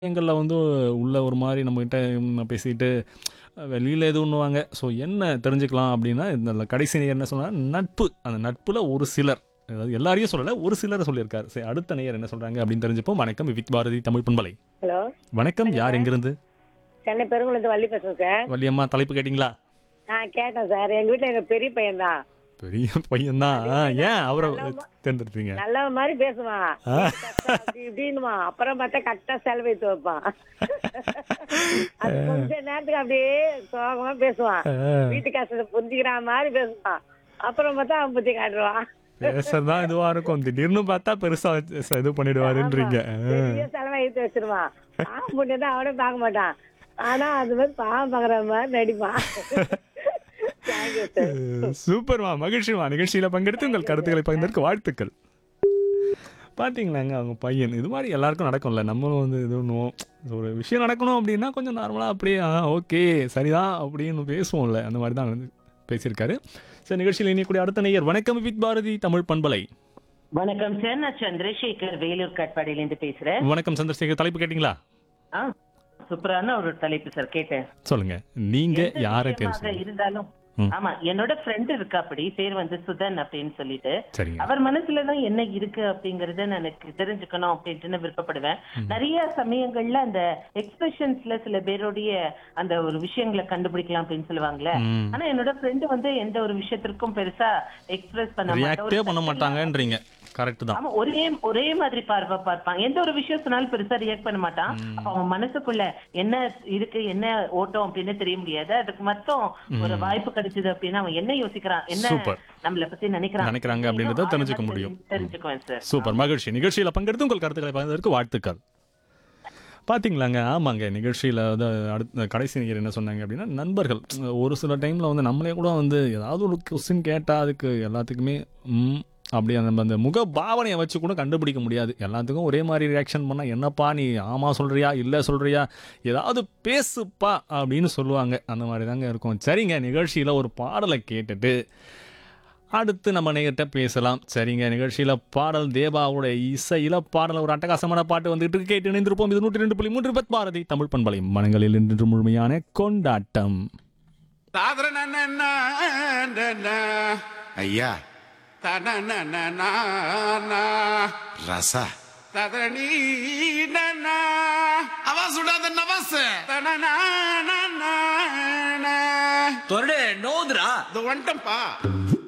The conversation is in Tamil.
எங்களில் வந்து உள்ள ஒரு மாதிரி நம்மகிட்ட ம், பேசிட்டு வெளியில் எது ஒன்றுவாங்க ஸோ என்ன தெரிஞ்சுக்கலாம் அப்படின்னா இந்த கடைசி நேயர் என்ன சொன்னால் நட்பு அந்த நட்பில் ஒரு சிலர் அதாவது எல்லாரையும் சொல்லலை ஒரு சிலரை சொல்லியிருக்காரு சரி அடுத்த நேயர் என்ன சொல்கிறாங்க அப்படின்னு தெரிஞ்சுப்போம் வணக்கம் விவிக் பாரதி தமிழ் பண்பலை ஹலோ வணக்கம் யார் எங்கிருந்து சென்னை பெருங்குளத்து வள்ளி பேசுறேன் சார் வள்ளியம்மா தலைப்பு கேட்டிங்களா ஆ கேட்டேன் சார் எங்க வீட்டுல எங்க பெரிய பையன் தான் பெரிய பையன்தான் ஆ, ஏன் அவரை தேர்ந்தெடுத்தீங்க நல்ல மாதிரி பேசுவான் அப்படி இப்படின்னுமா அப்புறம் பார்த்தா கரெக்டா செலவு வைத்து வைப்பான் அது கொஞ்ச நேரத்துக்கு அப்படியே சோகமா பேசுவான் வீட்டு கஷ்டத்தை புரிஞ்சுக்கிற மாதிரி பேசுவான் அப்புறம் பார்த்தா அவன் புத்தி காட்டுவான் பேசதான் இதுவா இருக்கும் திடீர்னு பார்த்தா பெருசா வச்சு- ச- இது பண்ணிடுவாருன்றீங்க பெரிய செலவை எடுத்து வச்சிருவான் பாவம் புண்ணிய தான் அவனே பார்க்க மாட்டான் ஆனா அது மாதிரி பாவம் பாக்குற மாதிரி நடிப்பான் தேங்க்யூ சார் சூப்பர்மா மகிழ்ச்சிமா நிகழ்ச்சியில பங்கெடுத்து உங்கள் கருத்துக்களை பகிர்ந்ததற்கு வாழ்த்துக்கள் பாத்தீங்களாங்க அவங்க பையன் இது மாதிரி எல்லாருக்கும் நடக்கும்ல நம்மளும் வந்து இது பண்ணுவோம் ஒரு விஷயம் நடக்கணும் அப்படின்னா கொஞ்சம் நார்மலாக அப்படியே ஓகே சரிதான் அப்படின்னு பேசுவோம்ல அந்த மாதிரி தான் வந்து பேசியிருக்காரு சரி நிகழ்ச்சியில் இனியக்கூடிய அடுத்த நேயர் வணக்கம் வித் பாரதி தமிழ் பண்பலை வணக்கம் சார் நான் சந்திரசேகர் வேலூர் காட்பாடியில இருந்து பேசுறேன் வணக்கம் சந்திரசேகர் தலைப்பு கேட்டிங்களா ஆ, சூப்பரான ஒரு தலைப்பு சார் கேட்டேன் சொல்லுங்க நீங்க எந்த யாரை தேர்வு விஷயமாக செய்வீங்க? இருந்தாலும் ம். ஆமா என்னோட ஃப்ரெண்ட் இருக்கா அப்படி பேர் வந்து சுதன் அப்படின்னு சொல்லிட்டு சரிங்க அவர் மனசுலதான் என்ன இருக்கு அப்படிங்கறத நான் எனக்கு தெரிஞ்சுக்கணும் அப்படின்ட்டு நான் விருப்பப்படுவேன் நிறைய சமயங்கள்ல அந்த எக்ஸ்பிரஷன்ஸ்ல சில பேருடைய அந்த ஒரு விஷயங்களை கண்டுபிடிக்கலாம் அப்படின்னு சொல்லுவாங்கல்ல ம். ஆனா என்னோட ஃப்ரெண்டு வந்து எந்த ஒரு விஷயத்திற்கும் பெருசா எக்ஸ்பிரஸ் பண்ண மாட்டா. ரியாக்டே ஒரு பண்ண மாட்டாங்கன்றீங்க கரெக்ட் தான் ஆமா ஒரே ஒரே மாதிரி பார்வை பார்ப்பான் எந்த ஒரு விஷயம் சொன்னாலும் பெருசா ரியாக்ட் பண்ண மாட்டான் அப்ப அவன் மனசுக்குள்ள என்ன இருக்கு என்ன ஓட்டம் அப்படின்னு தெரிய முடியாது அதுக்கு மட்டும் ஒரு வாய்ப்பு கிடைச்சது அப்படின்னா அவன் என்ன யோசிக்கிறான் என்ன Super. நம்மள பத்தி நினைக்கிறான் நினைக்கிறாங்க அப்படின்றத தெரிஞ்சுக்க முடியும். தெரிஞ்சுக்குவேன் சார் சூப்பர் மகிழ்ச்சி நிகழ்ச்சியில் பங்கெடுத்து உங்கள் கருத்துக்களை பகிர்ந்ததற்கு வாழ்த்துக்கள் பாத்தீங்களாங்க ஆமாங்க நிகழ்ச்சியில் வந்து அடுத்த கடைசி நிகர் என்ன சொன்னாங்க அப்படின்னா நண்பர்கள் ஒரு சில டைமில் வந்து நம்மளே கூட வந்து ஏதாவது ஒரு கொஸ்டின் கேட்டால் அதுக்கு எல்லாத்துக்குமே ம் அப்படி அந்த அந்த முக பாவனையை வச்சு கூட கண்டுபிடிக்க முடியாது எல்லாத்துக்கும் ஒரே மாதிரி ரியாக்ஷன் பண்ணால் என்னப்பா நீ ஆமாம் சொல்கிறியா இல்லை சொல்கிறியா ஏதாவது பேசுப்பா அப்படின்னு சொல்லுவாங்க அந்த மாதிரி தாங்க இருக்கும் சரிங்க நிகழ்ச்சியில் ஒரு பாடலை கேட்டுட்டு அடுத்து நம்ம நேர்கிட்ட பேசலாம் சரிங்க நிகழ்ச்சியில் பாடல் தேவாவோட இசையில பாடல் ஒரு அட்டகாசமான பாட்டு வந்துட்டு இருக்கு. கேட்டு இணைந்திருப்போம் இது நூற்றி ரெண்டு புள்ளி மூன்று பத் பாரதி தமிழ் பண்பலை மனங்களில் இன்று முழுமையான கொண்டாட்டம் தாதரனனனனன. ஐயா தனனனனன. ரசா ததனீனன. ஆவாஸ் விடாத நவாஸ் தனனனனன. தொரடு நோதுரா இதோ வந்துட்டேன்ப்பா